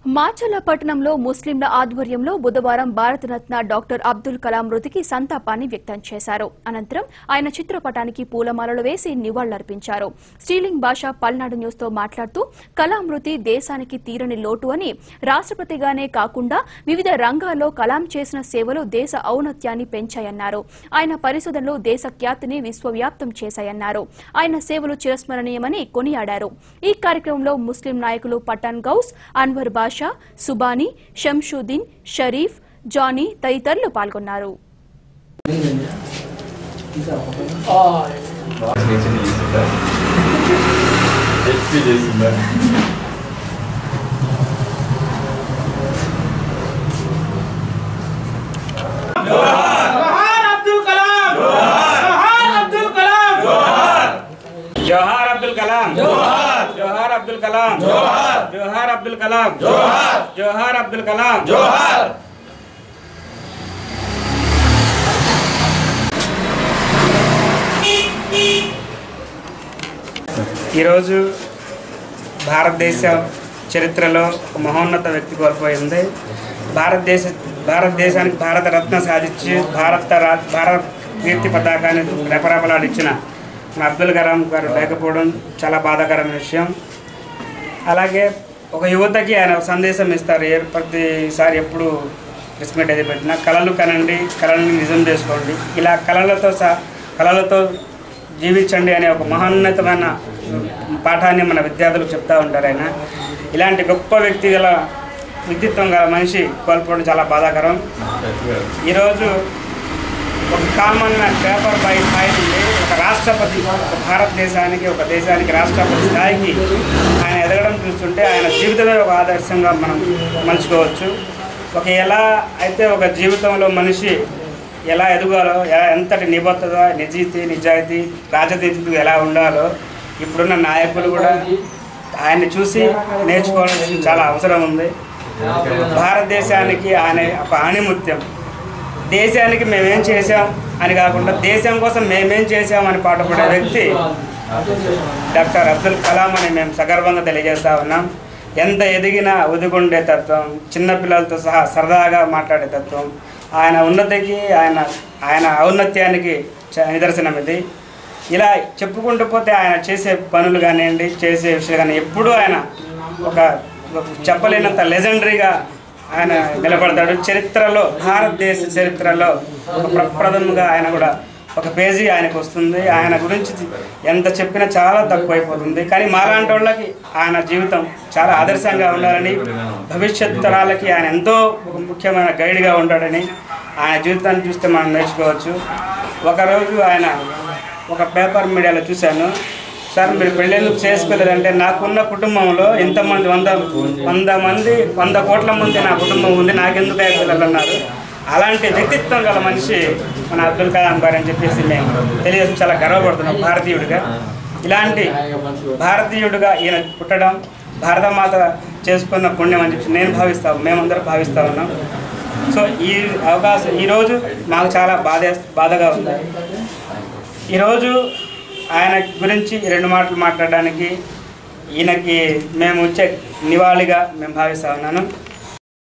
మాచల్ల పట్టణంలో ముస్లింల ఆధ్వర్యంలో బుధవారం భారతరత్న డాక్టర్ అబ్దుల్ కలాం మృతికి సంతాపాన్ని వ్యక్తం చేశారు అనంతరం ఆయన చిత్రపటానికి పూలమాలలు వేసి నివాళులర్పించారు స్టీలింగ్ భాష పల్నాడు న్యూస్ తో మాట్లాడుతూ కలాం మృతి దేశానికి తీరని లోటు అని రాష్ట్రపతిగానే కాకుండా వివిధ రంగాల్లో కలాం చేసిన సేవలు దేశ ఔన్నత్యాన్ని పెంచాయన్నారు ఆయన పరిశోధనలు దేశ ఖ్యాతిని విశ్వవ్యాప్తం చేశాయన్నారు ఆయన సేవలు చిరస్మరణీయమని కొనియాడారు ఈ కార్యక్రమంలో ముస్లిం నాయకులు పఠాన్ గౌస్ అన్వర్ బాషా సుబానీ షంషుద్దీన్ షరీఫ్ జానీ తదితరులు పాల్గొన్నారు హెచ్పి చేసిందా जोहार अब्दुल कलाम जोहार अब्दुल कलाम जोहार अब्दुल कलाम जोहार जोहार अब्दुल कलाम जोहार जोहार अब्दुल कलाम जोहार जोहार अब्दुल कलाम जोहार ఈరోజు భారతదేశ చరిత్రలో ఒక మహోన్నత వ్యక్తి కోల్పోయింది భారతదేశ భారతదేశానికి భారత రత్న సాధించి భారత రా భారత కీర్తి పతాకాన్ని రెపరెపలాడిచ్చిన మన అబ్దుల్ కలాం గారు లేకపోవడం చాలా బాధాకరమైన విషయం అలాగే ఒక యువతకి ఆయన ఒక సందేశం ఇస్తారు ఏ ప్రతిసారి ఎప్పుడు ప్రెస్ మీట్ అయితే పెట్టినా కళలు కనండి కళలను నిజం చేసుకోండి ఇలా కళలతో సహా కళలతో జీవించండి అనే ఒక మహోన్నతమైన పాఠాన్ని మన విద్యార్థులకు చెప్తూ ఉంటారు ఆయన ఇలాంటి గొప్ప వ్యక్తి గల వ్యక్తిత్వం గల మనిషి కోల్పోవడం చాలా బాధాకరం ఈరోజు ఒక కామన్ పేపర్ బై స్థాయి నుండి ఒక రాష్ట్రపతి ఒక భారతదేశానికి ఒక దేశానికి రాష్ట్రపతి స్థాయికి ఆయన ఎదగడం చూస్తుంటే ఆయన జీవితమే ఒక ఆదర్శంగా మనం మలుచుకోవచ్చు ఒక ఎలా అయితే ఒక జీవితంలో మనిషి ఎలా ఎదగాలో ఎలా ఎంతటి నిబద్ధత నిజీతి నిజాయితీ రాజనీతితో ఎలా ఉండాలో ఇప్పుడున్న నాయకులు కూడా ఆయన్ని చూసి నేర్చుకోవాల్సిన చాలా అవసరం ఉంది భారతదేశానికి ఆయన ఒక ఆణిముత్యం దేశానికి మేమేం చేశాం అని కాకుండా దేశం కోసం మేమేం చేశాం అని పాటుపడే వ్యక్తి డాక్టర్ అబ్దుల్ కలాం అని మేము సగర్వంగా తెలియజేస్తా ఉన్నాం ఎంత ఎదిగినా ఒదిగుండే తత్వం చిన్నపిల్లలతో సహా సరదాగా మాట్లాడే తత్వం ఆయన ఉన్నతికి ఆయన ఆయన ఔన్నత్యానికి చ- నిదర్శనం ఇది ఇలా చెప్పుకుంటూ పోతే ఆయన చేసే పనులు కానివ్వండి చేసే విషయాలు కానీ ఎప్పుడూ ఆయన ఒక ఒక చెప్పలేనంత లెజెండరీగా ఆయన నిలబడతాడు చరిత్రలో భారతదేశ చరిత్రలో ఒక ప్రప్రథముగా ఆయన కూడా ఒక పేజీ ఆయనకు వస్తుంది ఆయన గురించి ఎంత చెప్పినా చాలా తక్కువైపోతుంది కానీ మాలాంటి వాళ్ళకి ఆయన జీవితం చాలా ఆదర్శంగా ఉండాలని భవిష్యత్ తరాలకి ఆయన ఎంతో ఒక ముఖ్యమైన గైడ్గా ఉంటాడని ఆయన జీవితాన్ని చూస్తే మనం నేర్చుకోవచ్చు ఒకరోజు ఆయన ఒక పేపర్ మీడియాలో చూశాను సార్ మీరు పెళ్ళెందుకు చేసుకోలేదంటే నాకున్న కుటుంబంలో ఎంతమంది వంద వంద మంది వంద కోట్ల మంది నా కుటుంబం ఉంది నాకెందుకు ఐదు పిల్లలు అన్నారు అలాంటి వ్యక్తిత్వం గల మనిషి మన అబ్దుల్ కలాం గారు అని చెప్పేసి మేము తెలియజేసి చాలా గర్వపడుతున్నాం భారతీయుడిగా ఇలాంటి భారతీయుడిగా ఈయన పుట్టడం భారతమాత చేసుకున్న పుణ్యం అని చెప్పి నేను భావిస్తాను మేమందరం భావిస్తా ఉన్నాం సో ఈ అవకాశం ఈరోజు మాకు చాలా బాధ బాధగా ఉంది ఈరోజు ఆయన గురించి రెండు మాటలు మాట్లాడడానికి ఈయనకి మేము వచ్చే నివాళిగా మేము భావిస్తా ఉన్నాను